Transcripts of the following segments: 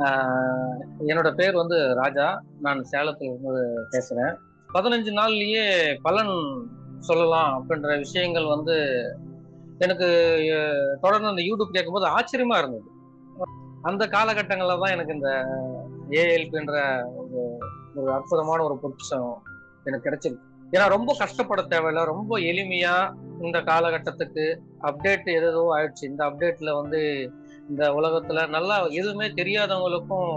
ஆஹ் என்னோட பேர் வந்து ராஜா நான் சேலத்துல இருந்து பேசுறேன் பதினஞ்சு நாள்லயே பலன் சொல்லலாம் அப்படின்ற விஷயங்கள் வந்து எனக்கு அஹ், தொடர்ந்து அந்த யூடியூப் கேட்கும்போது ஆச்சரியமா இருந்தது அந்த காலகட்டங்கள்ல தான் எனக்கு இந்த ஏஎல்பின்ற ஒரு ஒரு அற்புதமான ஒரு பொக்கிஷம் எனக்கு கிடைச்சிருக்கு ஏன்னா ரொம்ப கஷ்டப்பட தேவையில்ல ரொம்ப எளிமையா இந்த காலகட்டத்துக்கு அப்டேட் எதோ ஆயிடுச்சு இந்த அப்டேட்ல வந்து இந்த உலகத்துல நல்லா எதுவுமே தெரியாதவங்களுக்கும்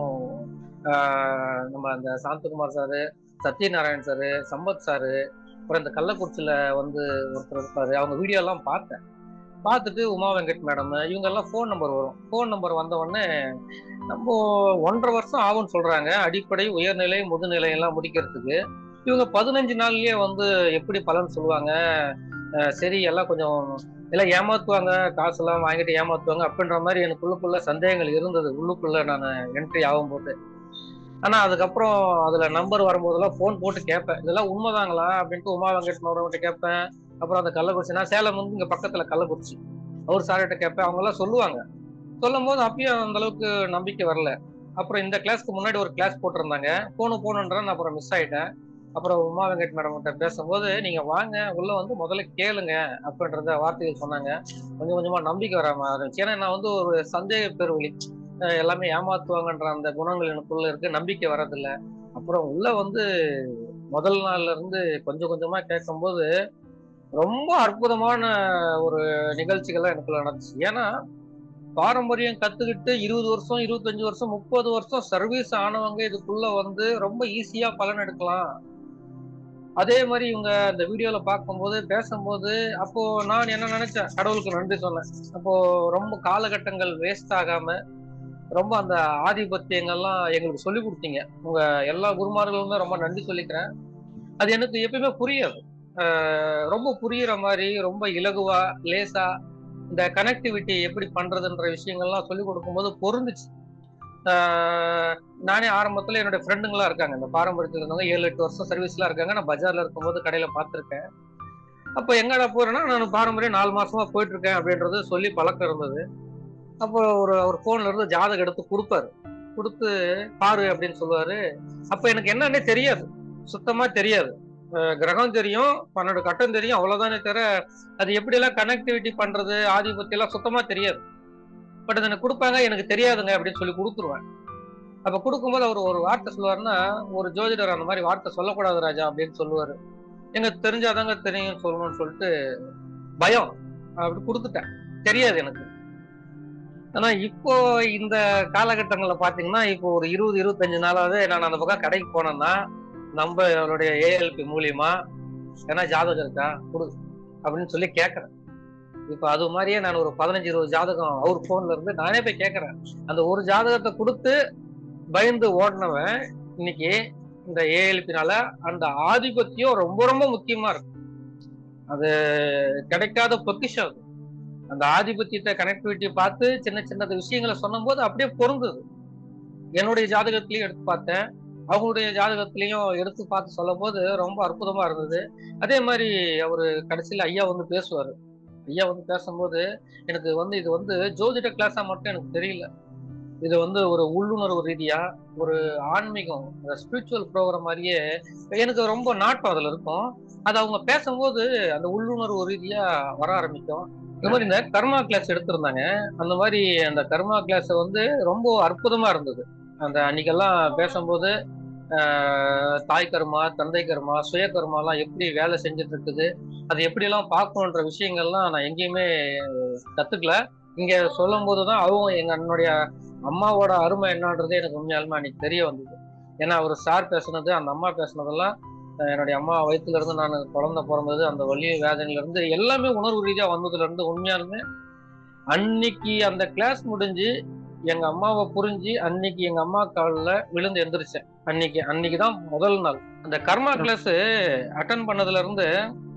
ஆஹ், நம்ம அந்த Santhakumar sir Sathyanarayan sir Sampath sir அப்புறம் இந்த கள்ளக்குறிச்சியில வந்து ஒருத்தர் இருப்பாரு அவங்க வீடியோ எல்லாம் பார்த்தேன் பார்த்துட்டு உமா வெங்கட் மேடம் இவங்க எல்லாம் ஃபோன் நம்பர் வரும் ஃபோன் நம்பர் வந்த உடனே நம்ம ஒன்றரை வருஷம் ஆகும்னு சொல்றாங்க அடிப்படை உயர்நிலை முதுநிலை எல்லாம் முடிக்கிறதுக்கு இவங்க பதினஞ்சு நாள்லயே வந்து எப்படி பலன் சொல்லுவாங்க அஹ் சரி எல்லாம் கொஞ்சம் எல்லாம் ஏமாத்துவாங்க காசெல்லாம் வாங்கிட்டு ஏமாத்துவாங்க அப்படின்ற மாதிரி எனக்கு உள்ளுக்குள்ள சந்தேகங்கள் இருந்தது உள்ளுக்குள்ள நான் என்ட்ரி ஆகும்போது ஆனா அதுக்கப்புறம் அதுல நம்பர் வரும்போதெல்லாம் ஃபோன் போட்டு கேட்பேன் இதெல்லாம் உண்மைதாங்களா அப்படின்ட்டு உமா வெங்கட் மேடம் கேட்பேன் அப்புறம் அந்த கள்ளக்குறிச்சி நான் சேலம் வந்து இங்க பக்கத்துல கள்ளக்குறிச்சி அவர் சார்கிட்ட கேட்பேன் அவங்க எல்லாம் சொல்லுவாங்க சொல்லும் போது அப்பயும் அந்த அளவுக்கு நம்பிக்கை வரல அப்புறம் இந்த கிளாஸ்க்கு முன்னாடி ஒரு கிளாஸ் போட்டிருந்தாங்க போகணும் போகணுன்றேன் நான் அப்புறம் மிஸ் ஆயிட்டேன் அப்புறம் உமா வெங்கட் மேடம் கிட்ட பேசும்போது நீங்க வாங்க உள்ள வந்து முதல்ல கேளுங்க அப்படின்றத வார்த்தைகள் சொன்னாங்க கொஞ்சம் கொஞ்சமா நம்பிக்கை வர ஆரம்பிச்சு ஏன்னா நான் வந்து ஒரு சந்தேக பெருவழி அஹ் எல்லாமே ஏமாத்துவாங்கன்ற அந்த குணங்கள் எனக்குள்ள இருக்கு நம்பிக்கை வர்றதில்ல அப்புறம் உள்ள வந்து முதல் நாள்ல இருந்து கொஞ்சம் கொஞ்சமா கேட்கும்போது ரொம்ப அற்புதமான ஒரு நிகழ்ச்சிகள்லாம் எனக்குள்ள நடந்துச்சு ஏன்னா பாரம்பரியம் கத்துக்கிட்டு இருபது வருஷம் இருபத்தஞ்சு வருஷம் முப்பது வருஷம் சர்வீஸ் ஆனவங்க இதுக்குள்ள வந்து ரொம்ப ஈஸியா பலன் எடுக்கலாம் அதே மாதிரி இவங்க இந்த வீடியோல பார்க்கும்போது பேசும்போது அப்போ நான் என்ன நினைச்சேன் கடவுளுக்கு நன்றி சொன்னேன் அப்போ ரொம்ப காலகட்டங்கள் வேஸ்ட் ஆகாம ரொம்ப அந்த ஆதிபத்தியங்கள்லாம் எங்களுக்கு சொல்லி கொடுத்தீங்க உங்க எல்லா குருமார்களுமே ரொம்ப நன்றி சொல்லிக்கிறேன் அது எனக்கு எப்பயுமே புரியாது ஆஹ் ரொம்ப புரியுற மாதிரி ரொம்ப இலகுவா லேசா இந்த கனெக்டிவிட்டி எப்படி பண்றதுன்ற விஷயங்கள்லாம் சொல்லி கொடுக்கும்போது பொருந்துச்சு ஆஹ் நானே ஆரம்பத்துல என்னோட ஃப்ரெண்டுங்களா இருக்காங்க இந்த பாரம்பரியத்துல இருந்தவங்க ஏழு எட்டு வருஷம் சர்வீஸ்லாம் இருக்காங்க நான் பஜார்ல இருக்கும்போது கடையில பார்த்துருக்கேன் அப்போ எங்கடா போறேன்னா நான் பாரம்பரியம் நாலு மாசமா போயிட்டு இருக்கேன் அப்படின்றது சொல்லி பழக்கம் இருந்தது அப்போ ஒரு ஒரு போன்ல இருந்து ஜாதகம் எடுத்து கொடுப்பாரு கொடுத்து பாரு அப்படின்னு சொல்லுவாரு அப்ப எனக்கு என்னன்னே தெரியாது சுத்தமா தெரியாது அஹ் கிரகம் தெரியும் பன்னெண்டு கட்டம் தெரியும் அவ்வளவுதானே தவிர அது எப்படி எல்லாம் கனெக்டிவிட்டி பண்றது ஆதிபத்தியம் எல்லாம் சுத்தமா தெரியாது பட் அது எனக்கு கொடுப்பாங்க எனக்கு தெரியாதுங்க அப்படின்னு சொல்லி கொடுத்துருவேன் அப்ப கொடுக்கும்போது அவர் ஒரு வார்த்தை சொல்லுவாருன்னா ஒரு ஜோதிடர் அந்த மாதிரி வார்த்தை சொல்லக்கூடாது ராஜா அப்படின்னு சொல்லுவாரு எனக்கு தெரிஞ்சாதாங்க தெரியும் சொல்லணும்னு சொல்லிட்டு பயம் அப்படி கொடுத்துட்டேன் தெரியாது எனக்கு ஆனா இப்போ இந்த காலகட்டங்கள்ல பாத்தீங்கன்னா இப்போ ஒரு இருபது இருபத்தஞ்சு நாளாவே நான் அந்த பக்கம் கடைக்கு போனேன்னா நம்மளுடைய ஏஎல்பி மூலியமா ஏன்னா ஜாதகம் இருக்கா கொடு அப்படின்னு சொல்லி கேட்கறேன் இப்போ அது மாதிரியே நான் ஒரு பதினஞ்சு இருபது ஜாதகம் அவர் போன்ல இருந்து நானே போய் கேட்கறேன் அந்த ஒரு ஜாதகத்தை கொடுத்து பயந்து ஓடினவன் இன்னைக்கு இந்த ஏஎல்பினால அந்த ஆதிபத்தியம் ரொம்ப ரொம்ப முக்கியமா இருக்கு அது கிடைக்காத பொக்கிஷம் அது அந்த ஆதிபத்தியத்தை கனெக்டிவிட்டி பார்த்து சின்ன சின்ன விஷயங்களை சொன்னும்போது அப்படியே பொருந்தது என்னுடைய ஜாதகத்திலையும் எடுத்து பார்த்தேன் அவங்களுடைய ஜாதகத்திலையும் எடுத்து பார்த்து சொல்லும் போது ரொம்ப அற்புதமா இருந்தது அதே மாதிரி அவரு கடைசியில ஐயா வந்து பேசுவாரு ஐயா வந்து பேசும்போது எனக்கு வந்து இது வந்து ஜோதிட கிளாஸா மட்டும் எனக்கு தெரியல இது வந்து ஒரு உள்ளுணர்வு ரீதியா ஒரு ஆன்மீகம் ஸ்பிரிச்சுவல் ப்ரோக்ராம் மாதிரியே எனக்கு ரொம்ப நாட்டம் அதுல இருக்கும் அது அவங்க பேசும்போது அந்த உள்ளுணர்வு ரீதியா வர ஆரம்பிக்கும் இந்த மாதிரி இந்த கர்மா கிளாஸ் எடுத்திருந்தாங்க அந்த மாதிரி அந்த கர்மா கிளாஸ் வந்து ரொம்ப அற்புதமா இருந்தது அந்த அன்னைக்கெல்லாம் பேசும்போது ஆஹ், தாய் கர்மா தந்தை கர்மா சுய கர்மாலாம் எப்படி வேலை செஞ்சுட்டு இருக்குது அது எப்படியெல்லாம் பார்க்கணுன்ற விஷயங்கள்லாம் நான் எங்கேயுமே கத்துக்கல இங்க சொல்லும் போதுதான் அவங்க எங்க என்னுடைய அம்மாவோட அருமை என்னன்றது எனக்கு உண்மையாலுமே அன்னைக்கு தெரிய வந்தது ஏன்னா அவர் சார் பேசுனது அந்த அம்மா பேசுனதெல்லாம் அஹ் என்னுடைய அம்மா வயிற்றுல இருந்து நான் குழந்தை பிறந்தது அந்த வலி வேதனையில இருந்து எல்லாமே உணர்வு ரீதியா வந்ததுல இருந்து உண்மையாலுமே அன்னைக்கு அந்த கிளாஸ் முடிஞ்சு எங்க அம்மாவை புரிஞ்சு அன்னைக்கு எங்க அம்மா காலில் விழுந்து எந்திரிச்சேன் அன்னைக்கு அன்னைக்கு தான் முதல் நாள் அந்த கர்மா கிளாஸ் அட்டன் பண்ணதுல இருந்து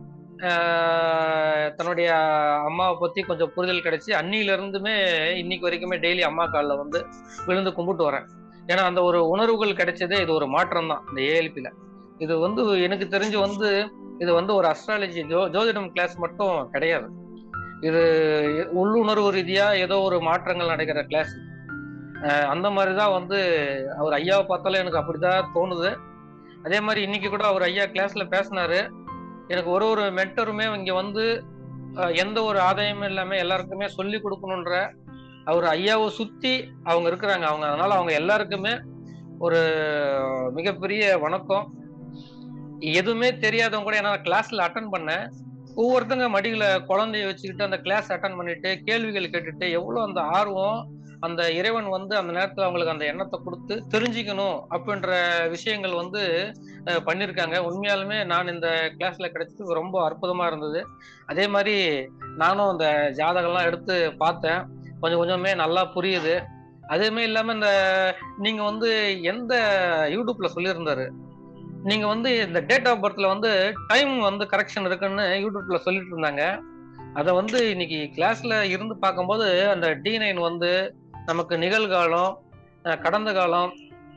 ஆஹ், தன்னுடைய அம்மாவை பத்தி கொஞ்சம் புரிதல் கிடைச்சி அன்னில இருந்துமே இன்னைக்கு வரைக்குமே டெய்லி அம்மா காலில் வந்து விழுந்து கும்பிட்டு வரேன் ஏன்னா அந்த ஒரு உணர்வுகள் கிடைச்சதே இது ஒரு மாற்றம் தான் இந்த ஏஎல்பியில் இது வந்து எனக்கு தெரிஞ்சு வந்து இது வந்து ஒரு அஸ்ட்ராலஜி ஜோ ஜோதிடம் கிளாஸ் மட்டும் கிடையாது இது உள்ளுணர்வு ரீதியா ஏதோ ஒரு மாற்றங்கள் நடக்கிற கிளாஸ் அஹ் அந்த மாதிரி தான் வந்து அவர் ஐயாவை பார்த்தாலும் எனக்கு அப்படிதான் தோணுது அதே மாதிரி இன்னைக்கு கூட அவர் ஐயா கிளாஸ்ல பேசினாரு எனக்கு ஒரு ஒரு மென்டருமே இங்க வந்து அஹ், எந்த ஒரு ஆதாயமும் இல்லாம எல்லாருக்குமே சொல்லி கொடுக்கணுன்ற அவர் ஐயாவை சுத்தி அவங்க இருக்கிறாங்க அவங்க அதனால அவங்க எல்லாருக்குமே ஒரு மிகப்பெரிய வணக்கம் எதுவுமே தெரியாதவங்க கூட ஏன்னா கிளாஸ்ல அட்டன் பண்ணேன் ஒவ்வொருத்தங்க மடியில குழந்தைய வச்சுக்கிட்டு அந்த கிளாஸ் அட்டன் பண்ணிட்டு கேள்விகள் கேட்டுட்டு எவ்வளவு அந்த ஆர்வம் அந்த இறைவன் வந்து அந்த நேரத்துல அவங்களுக்கு அந்த எண்ணத்தை கொடுத்து தெரிஞ்சுக்கணும் அப்படின்ற விஷயங்கள் வந்து அஹ், பண்ணியிருக்காங்க உண்மையாலுமே நான் இந்த கிளாஸ்ல கிடைச்சது ரொம்ப அற்புதமா இருந்தது அதே மாதிரி நானும் அந்த ஜாதகம்லாம் எடுத்து பார்த்தேன் கொஞ்சம் கொஞ்சமே நல்லா புரியுது அதுவுமே இல்லாம இந்த நீங்க வந்து எந்த யூடியூப்ல சொல்லியிருந்தாரு நீங்க வந்து இந்த டேட் ஆஃப் பர்த்ல வந்து டைம் வந்து கரெக்ஷன் இருக்குன்னு யூடியூப்ல சொல்லிட்டு இருந்தாங்க அதை வந்து இன்னைக்கு கிளாஸ்ல இருந்து பார்க்கும்போது அந்த டி நைன் வந்து நமக்கு நிகழ்காலம் அஹ் கடந்த காலம்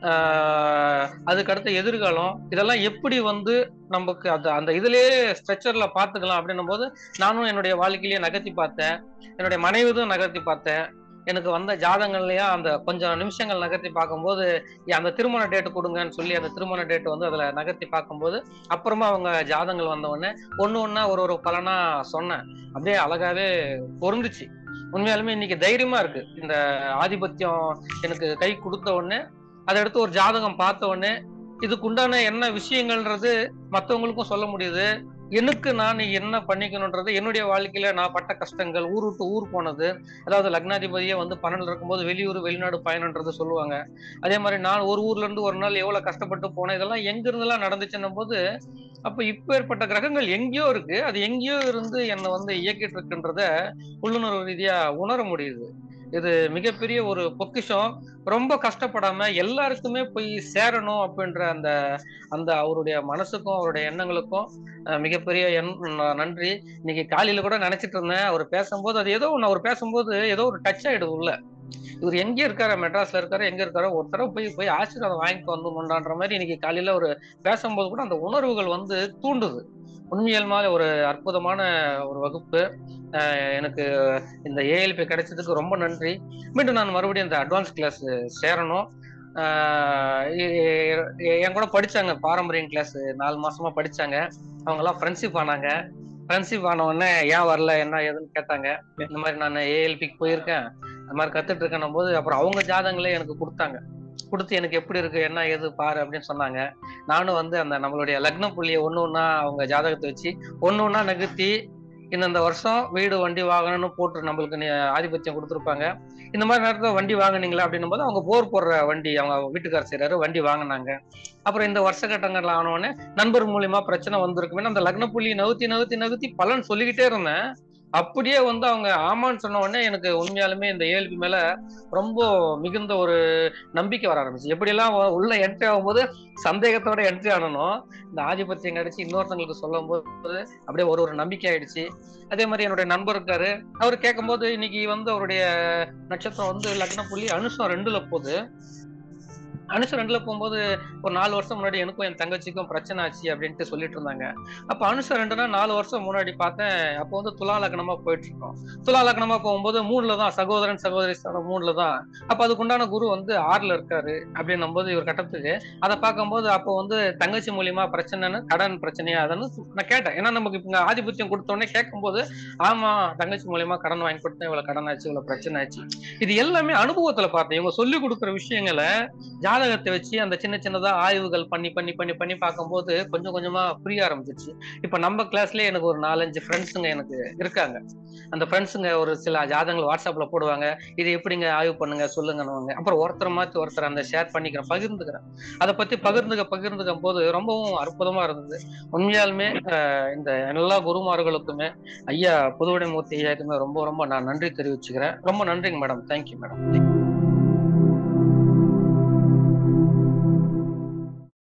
ஆஹ் அதுக்கடுத்த எதிர்காலம் இதெல்லாம் எப்படி வந்து நமக்கு அந்த அந்த இதுலயே ஸ்ட்ரக்சர்ல பாத்துக்கலாம் அப்படின்னும் போது நானும் என்னுடைய வாழ்க்கையிலேயே நகர்த்தி பார்த்தேன் என்னுடைய மனைவிதும் நகர்த்தி பார்த்தேன் எனக்கு வந்த ஜாதகங்கள்லயா அந்த கொஞ்சம் நிமிஷங்கள் நகர்த்தி பார்க்கும்போது "ஏ, அந்த திருமண டேட் கொடுங்கன்னு சொல்லி அந்த திருமண டேட் வந்து அதுல நகர்த்தி பார்க்கும்போது அப்புறமா அவங்க ஜாதகங்கள் வந்த உடனே ஒண்ணு ஒண்ணா ஒரு ஒரு பலனா சொன்னேன் அப்படியே அழகாவே பொருந்துச்சு உண்மையாலுமே இன்னைக்கு தைரியமா இருக்கு இந்த ஆதிபத்தியம் எனக்கு கை கொடுத்த உடனே அதை எடுத்து ஒரு ஜாதகம் பார்த்த உடனே இதுக்குண்டான என்ன விஷயங்கள்ன்றது மத்தவங்களுக்கும் சொல்ல முடியுது எனக்கு நான் என்ன பண்ணிக்கணுன்றது என்னுடைய வாழ்க்கையில நான் பட்ட கஷ்டங்கள் ஊர் விட்டு ஊர் போனது அதாவது லக்னாதிபதியே வந்து பன்னெண்டுல இருக்கும்போது வெளியூர் வெளிநாடு பயணன்றது சொல்லுவாங்க அதே மாதிரி நான் ஒரு ஊர்ல இருந்து ஒரு நாள் எவ்வளவு கஷ்டப்பட்டு போனேன் இதெல்லாம் எங்க இருந்தெல்லாம் நடந்துச்சுன்னும் போது அப்ப இப்ப ஏற்பட்ட கிரகங்கள் எங்கேயோ இருக்கு அது எங்கேயோ இருந்து என்னை வந்து இயக்கிட்டு இருக்குன்றத உள்ளுணர்வு ரீதியா உணர முடியுது இது மிகப்பெரிய ஒரு பொக்கிஷம் ரொம்ப கஷ்டப்படாம எல்லாருக்குமே போய் சேரணும் அப்படின்ற அந்த அந்த அவருடைய மனசுக்கும் அவருடைய எண்ணங்களுக்கும் அஹ், மிகப்பெரிய எண் ந- நன்றி இன்னைக்கு காலையில கூட நினைச்சிட்டு இருந்தேன் அவர் பேசும்போது அது ஏதோ ஒன்று அவர் பேசும்போது ஏதோ ஒரு டச் ஆயிடுது உள்ள இவர் எங்க இருக்காரு மெட்ராஸ்ல இருக்காரு எங்க இருக்காரு ஒரு தடவை போய் போய் ஆசீர்வாதம் வாங்கிட்டு வந்துமுண்டான்ற மாதிரி இன்னைக்கு காலையில ஒரு பேசும்போது கூட அந்த உணர்வுகள் வந்து தூண்டுது உண்மையல் மாதிரி ஒரு அற்புதமான ஒரு வகுப்பு அஹ் எனக்கு இந்த ஏஎல்பி கிடைச்சதுக்கு ரொம்ப நன்றி மீண்டும் நான் மறுபடியும் இந்த அட்வான்ஸ் கிளாஸ் சேரணும் ஆஹ் எ- எ- என் கூட படிச்சாங்க பாரம்பரியம் கிளாஸ் நாலு மாசமா படிச்சாங்க அவங்க எல்லாம் ஃப்ரெண்ட்ஷிப் ஆனாங்க ஃப்ரெண்ட்ஷிப் ஆன உடனே ஏன் வரல என்ன ஏதுன்னு கேட்டாங்க இந்த மாதிரி நான் ஏஎல்பிக்கு போயிருக்கேன் அந்த மாதிரி கத்துட்டு இருக்கேன் போது அப்புறம் அவங்க ஜாதகங்களே எனக்கு கொடுத்தாங்க கொடுத்து எனக்கு எப்படி இருக்கு என்ன ஏது பாரு அப்படின்னு சொன்னாங்க நானும் வந்து அந்த நம்மளுடைய லக்ன புள்ளியை ஒண்ணு ஒண்ணா அவங்க ஜாதகத்தை வச்சு ஒண்ணு ஒண்ணா நகர்த்தி இந்தந்த வருஷம் வீடு வண்டி வாங்கணும்னு போட்டு நம்மளுக்கு நி- ஆதிபத்தியம் கொடுத்துருப்பாங்க இந்த மாதிரி நேரத்தில் வண்டி வாங்குனீங்களா அப்படின்னும் போது அவங்க போர் போடுற வண்டி அவங்க வீட்டுக்காரர் செய்றாரு வண்டி வாங்கினாங்க அப்புறம் இந்த வருஷ கட்டங்கள் ஆனவுடனே நண்பர் மூலியமா பிரச்சனை வந்திருக்குமே அந்த லக்ன புள்ளி நகுத்தி நகுத்தி நகுத்தி பலன் சொல்லிக்கிட்டே இருந்தேன் அப்படியே வந்து அவங்க ஆமான்னு சொன்ன உடனே எனக்கு உண்மையாலுமே இந்த ஏழ்பி மேல ரொம்ப மிகுந்த ஒரு நம்பிக்கை வர ஆரம்பிச்சு எப்படியெல்லாம் உ- உள்ள என்ட்ரி ஆகும்போது சந்தேகத்தோட என்ட்ரி ஆனனும் இந்த ஆதிபத்தியம் கிடைச்சு இன்னொருத்தங்களுக்கு சொல்லும் போது அப்படியே ஒரு ஒரு நம்பிக்கை ஆயிடுச்சு அதே மாதிரி என்னுடைய நண்பர் இருக்காரு அவர் கேட்கும்போது இன்னைக்கு வந்து அவருடைய நட்சத்திரம் வந்து லக்ன புள்ளி அனுஷம் ரெண்டுல போகுது அனுஷம் ரெண்டுல போகும்போது ஒரு நாலு வருஷம் முன்னாடி எனக்கும் என் தங்கச்சிக்கும் பிரச்சனை ஆச்சு அப்படின்ட்டு சொல்லிட்டு இருந்தாங்க அப்ப அனுஷம் ரெண்டுனா நாலு வருஷம் முன்னாடி பார்த்தேன் அப்போ வந்து துலா லக்னமா போயிட்டு இருக்கோம் துலா லக்னமா போகும்போது மூணுல தான் சகோதரன் சகோதரி ஸ்தானம் மூணுல தான் அப்ப அதுக்குண்டான குரு வந்து ஆறுல இருக்காரு அப்படின்னும் போது இவர் கட்டத்துக்கு அதை பார்க்கும்போது அப்போ வந்து தங்கச்சி மூலியமா பிரச்சனைன்னு கடன் பிரச்சனையா அதுன்னு நான் கேட்டேன் ஏன்னா நமக்கு இப்ப இங்க ஆதிபத்தியம் கொடுத்த உடனே கேட்கும்போது ஆமா தங்கச்சி மூலியமா கடன் வாங்கி கொடுத்தேன் இவ்வளவு கடன் ஆச்சு இவ்வளவு பிரச்சனை ஆச்சு இது எல்லாமே அனுபவத்துல பார்த்தேன் இவங்க சொல்லி கொடுக்குற விஷயங்களை ஜாதகத்தை வச்சு அந்த சின்ன சின்னதா ஆய்வுகள் பண்ணி பண்ணி பண்ணி பண்ணி பார்க்கும்போது கொஞ்சம் கொஞ்சமா புரிய ஆரம்பிச்சிருச்சு இப்ப நம்ம கிளாஸ்லயே எனக்கு ஒரு நாலஞ்சு ஃப்ரெண்ட்ஸுங்க எனக்கு இருக்காங்க அந்த ஃப்ரெண்ட்ஸுங்க ஒரு சில ஜாதகங்கள் வாட்ஸ்அப்ல போடுவாங்க இது எப்படிங்க ஆய்வு பண்ணுங்க சொல்லுங்கன்னு அப்புறம் ஒருத்தர் மாத்தி ஒருத்தர் அந்த ஷேர் பண்ணிக்கிறேன் பகிர்ந்துக்கிறேன் அதை பத்தி பகிர்ந்துக்க பகிர்ந்துக்கும் போது ரொம்பவும் அற்புதமா இருந்தது உண்மையாலுமே அஹ், இந்த எல்லா குருமார்களுக்குமே ஐயா புதுவுடைமூர்த்தி ஐயாக்குமே ரொம்ப ரொம்ப நான் நன்றி தெரிவிச்சுக்கிறேன் ரொம்ப நன்றிங்க மேடம் தேங்க்யூ மேடம்